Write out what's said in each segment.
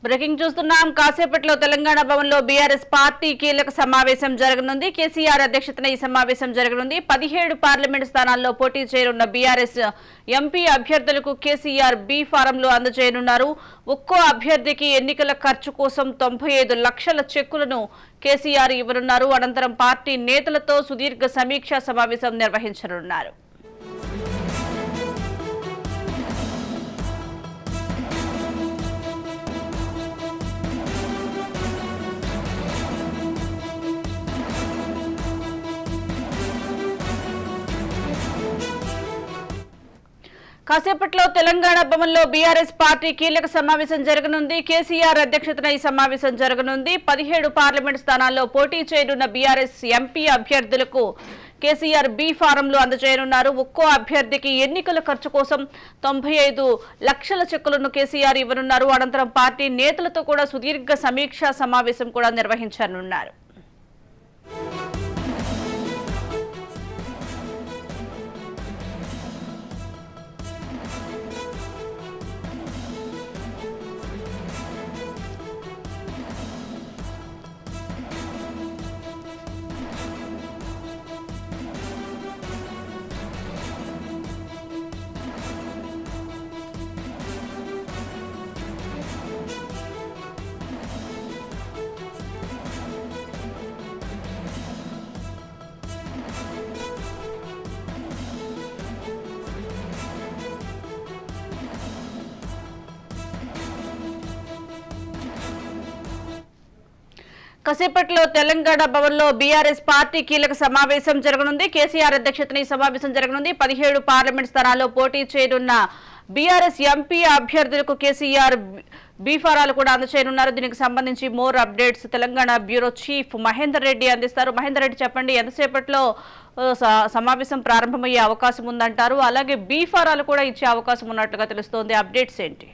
Breaking చూస్తున్నాం కాసేపట్లో తెలంగాణ భవన్లో బీఆర్ఎస్ పార్టీ కీలక సమావేశం జరగనుంది కేసీఆర్ అధ్యక్షతన ఈ సమావేశం జరగనుంది పదిహేడు పార్లమెంటు స్థానాల్లో పోటీ చేయనున్న బీఆర్ఎస్ ఎంపీ అభ్యర్థులకు కేసీఆర్ బి ఫారంలు అందజేయనున్నారు ఒక్కో అభ్యర్థికి ఎన్నికల ఖర్చు కోసం తొంభై ఐదు లక్షల చెక్కులను కేసీఆర్ ఇవ్వనున్నారు అనంతరం పార్టీ నేతలతో సుదీర్ఘ సమీక్షా సమావేశం నిర్వహించనున్నారు కాసేపట్లో తెలంగాణ భవన్లో బీఆర్ఎస్ పార్టీ కీలక సమావేశం జరగనుంది కేసీఆర్ అధ్యక్షతన ఈ సమావేశం జరగనుంది పదిహేడు పార్లమెంట్ స్థానాల్లో పోటీ చేయనున్న బీఆర్ఎస్ ఎంపీ అభ్యర్థులకు కేసీఆర్ బి ఫారంలు అందజేయనున్నారు ఒక్కో అభ్యర్థికి ఎన్నికల ఖర్చు కోసం తొంభై ఐదు లక్షల చెక్కులను కేసీఆర్ ఇవ్వనున్నారు అనంతరం పార్టీ నేతలతో కూడా సుదీర్ఘ సమీక్షా సమావేశం కూడా నిర్వహించనున్నారు కాసేపట్లో తెలంగాణ భవన్లో బీఆర్ఎస్ పార్టీ కీలక సమావేశం జరగనుంది కేసీఆర్ అధ్యక్షతన ఈ సమావేశం జరగనుంది పదిహేడు పార్లమెంట్ స్థానాల్లో పోటీ చేయనున్న బీఆర్ఎస్ ఎంపీ అభ్యర్థులకు కేసీఆర్ బీఫారాలు కూడా అందచేయనున్నారు దీనికి సంబంధించి more updates Telangana bureau chief Mahender Reddy అందిస్తారు మహేందర్ రెడ్డి చెప్పండి ఎంతసేపట్లో ఆ, స- సమావేశం ప్రారంభమయ్యే అవకాశం ఉందంటారు అలాగే బీఫారాలు కూడా ఇచ్చే అవకాశం ఉన్నట్లుగా తెలుస్తోంది అప్డేట్స్ ఏంటి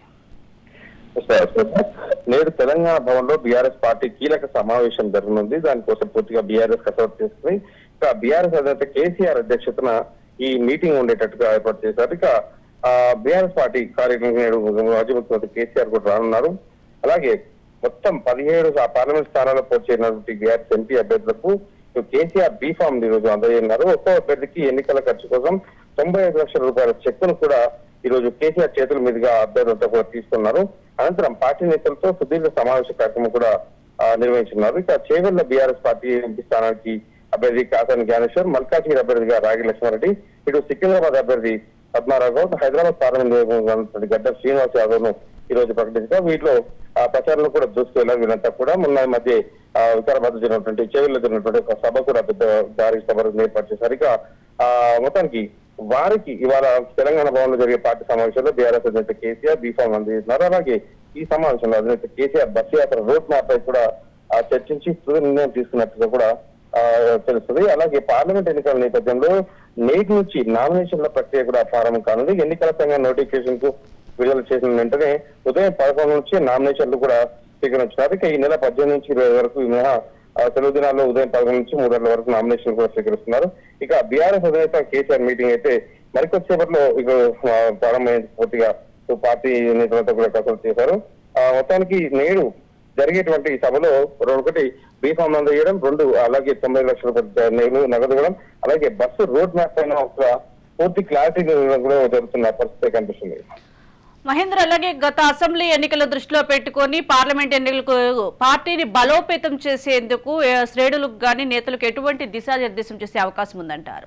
సార్, సార్. నేడు తెలంగాణ భవన్ లో బీఆర్ఎస్ పార్టీ కీలక సమావేశం జరగనుంది దానికోసం పూర్తిగా బీఆర్ఎస్ కసరత్తు చేస్తుంది ఇక బీఆర్ఎస్ అధినేత కేసీఆర్ అధ్యక్షతన ఈ మీటింగ్ ఉండేటట్టుగా ఏర్పాటు చేశారు ఇక బీఆర్ఎస్ పార్టీ కార్యక్రమం నేడు మాజీ ముఖ్యమంత్రి కేసీఆర్ కూడా రానున్నారు అలాగే మొత్తం పదిహేడు ఆ పార్లమెంట్ స్థానాల్లో పోటీ చేయనటువంటి బీఆర్ఎస్ ఎంపీ అభ్యర్థులకు ఇటు కేసీఆర్ బీ ఫామ్ ఈ రోజు అందజేయన్నారు ఒక్కో అభ్యర్థికి ఎన్నికల ఖర్చు కోసం తొంభై ఐదు లక్షల రూపాయల చెక్కును కూడా ఈ రోజు కేసీఆర్ చేతుల మీదుగా అభ్యర్థులతో కూడా తీసుకున్నారు అనంతరం పార్టీ నేతలతో సుదీర్ఘ సమావేశ కార్యక్రమం కూడా ఆ, నిర్వహించున్నారు ఇక చేవెళ్ల బీఆర్ఎస్ పార్టీ ఎంపీ స్థానానికి అభ్యర్థి కాసాని జ్ఞానేశ్వర్ మల్కాజ్గిరి అభ్యర్థిగా రాగి లక్ష్మారెడ్డి ఇటు సికింద్రాబాద్ అభ్యర్థి పద్మారావు గౌడ్ హైదరాబాద్ పార్లమెంట్ నియోజకవర్గం గడ్డ శ్రీనివాస్ యాదవ్ ను ఈ రోజు ప్రకటించగా వీటిలో ఆ ప్రచారంలో కూడా దూసుకెళ్లారు వీళ్ళంతా కూడా మొన్న ఈ మధ్య ఆ, వికారాబాద్ జరిగినటువంటి చెవిలో జరిగినటువంటి ఒక సభ కూడా పెద్ద భారీ సభ ఏర్పాటు చేశారు ఇక ఆ, మొత్తానికి వారికి ఇవాళ తెలంగాణ భవన్ లో జరిగే పార్టీ సమావేశంలో బీఆర్ఎస్ అధినేత కేసీఆర్ బీఫామ్ అందిస్తున్నారు అలాగే ఈ సమావేశంలో అధినేత కేసీఆర్ బస్సు యాత్ర రోడ్ మ్యాప్ పై కూడా ఆ, చర్చించి తుది నిర్ణయం తీసుకున్నట్టుగా కూడా ఆ, తెలుస్తుంది అలాగే పార్లమెంట్ ఎన్నికల నేపథ్యంలో నేటి నుంచి నామినేషన్ల ప్రక్రియ కూడా ప్రారంభం కానుంది ఎన్నికల సంఘం నోటిఫికేషన్ కు విడుదల చేసిన వెంటనే ఉదయం పదకొండు నుంచి నామినేషన్లు కూడా స్వీకరించినారు ఇక ఈ నెల పద్దెనిమిది నుంచి ఇరవై వరకు ఈ మినహా ఆ, సెలవు దినాల్లో ఉదయం పదకొండు నుంచి మూడు గంటల వరకు నామినేషన్ కూడా స్వీకరిస్తున్నారు ఇక బీఆర్ఎస్ అధినేత కేసీఆర్ మీటింగ్ అయితే మరికొద్దిసేపట్లో ఇక ఆ, ప్రారంభమైన పూర్తిగా సో పార్టీ నేతలతో కూడా కసరత్తు చేశారు ఆ, మొత్తానికి నేడు జరిగేటువంటి ఈ సభలో ఒకటి బీఫామ్ అందజేయడం రెండు అలాగే తొంభై లక్షల రూపాయల నేలు నగదు ఇవ్వడం అలాగే బస్సు రోడ్ మ్యాప్ పైన ఒక పూర్తి క్లారిటీ కూడా జరుగుతున్న పరిస్థితి కనిపిస్తుంది మహేంద్ర అలాగే గత అసెంబ్లీ ఎన్నికల దృష్టిలో పెట్టుకొని పార్లమెంట్ ఎన్నికలకు పార్టీని బలోపేతం చేసేందుకు ఏ, శ్రేణులకు గాని నేతలకు ఎటువంటి దిశానిర్దేశం చేసే అవకాశం ఉందంటారు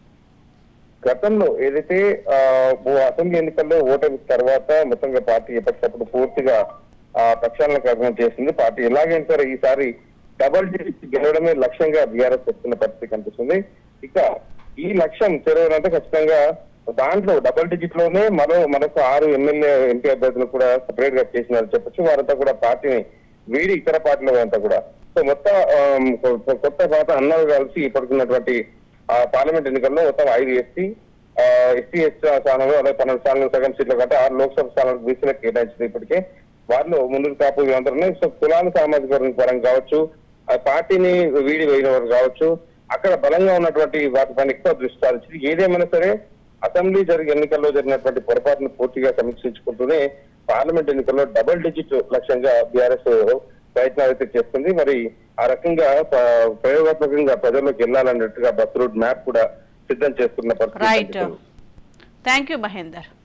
గతంలో ఏదైతే ఆ, ఓ అసెంబ్లీ ఎన్నికల్లో ఓటమి తర్వాత మొత్తంగా పార్టీ ఎప్పటికప్పుడు పూర్తిగా ఆ ప్రక్షాళన కార్యక్రమం చేసింది పార్టీ ఎలాగైనా సరే ఈసారి డబల్ డిజిట్ గెలవడమే లక్ష్యంగా బీఆర్ఎస్ చెప్తున్న పరిస్థితి కనిపిస్తుంది ఇక ఈ లక్ష్యం చేరవాలంటే ఖచ్చితంగా దాంట్లో డబల్ డిజిట్ లోనే మరో మనకు ఆరు ఎమ్మెల్యే ఎంపీ అభ్యర్థులు కూడా సపరేట్ గా చేసినారు చెప్పొచ్చు వారంతా కూడా పార్టీని వీడి ఇతర పార్టీల అంతా కూడా సో మొత్తం ఆమ్, కొ- కొత్త పాత అన్నలు కలిసి ఇప్పటికున్నటువంటి ఆ పార్లమెంట్ ఎన్నికల్లో మొత్తం ఐదు ఎస్సీ ఎస్సీ ఎస్టీ స్థానంలో అలాగే పన్నెండు స్థానాలు సగం సీట్లు కంటే ఆరు లోక్సభ స్థానాలకు బీసీలకు కేటాయించింది ఇప్పటికే వారిలో ముందుకు కాపు వీళ్ళందరూ సో కులాల సామాజిక వర్గం పరంగా కావచ్చు ఆ పార్టీని వీడి వేయడం వారు కావచ్చు అక్కడ బలంగా ఉన్నటువంటి వాటిపైన ఎక్కువ దృష్టి సారించింది ఏదేమైనా సరే అసెంబ్లీ జరిగే ఎన్నికల్లో జరిగినటువంటి పొరపాటును పూర్తిగా సమీక్షించుకుంటూనే పార్లమెంట్ ఎన్నికల్లో డబుల్ డిజిట్ లక్ష్యంగా బీఆర్ఎస్ ప్రయత్నాలు అయితే చేస్తుంది మరి ఆ రకంగా ప- ప్రయోగాత్మకంగా ప్రజల్లోకి వెళ్ళాలన్నట్టుగా బస్ రూట్ మ్యాప్ కూడా సిద్ధం చేస్తున్న పరిస్థితి రైట్ కనిపిస్తుంది. Thank you Mahender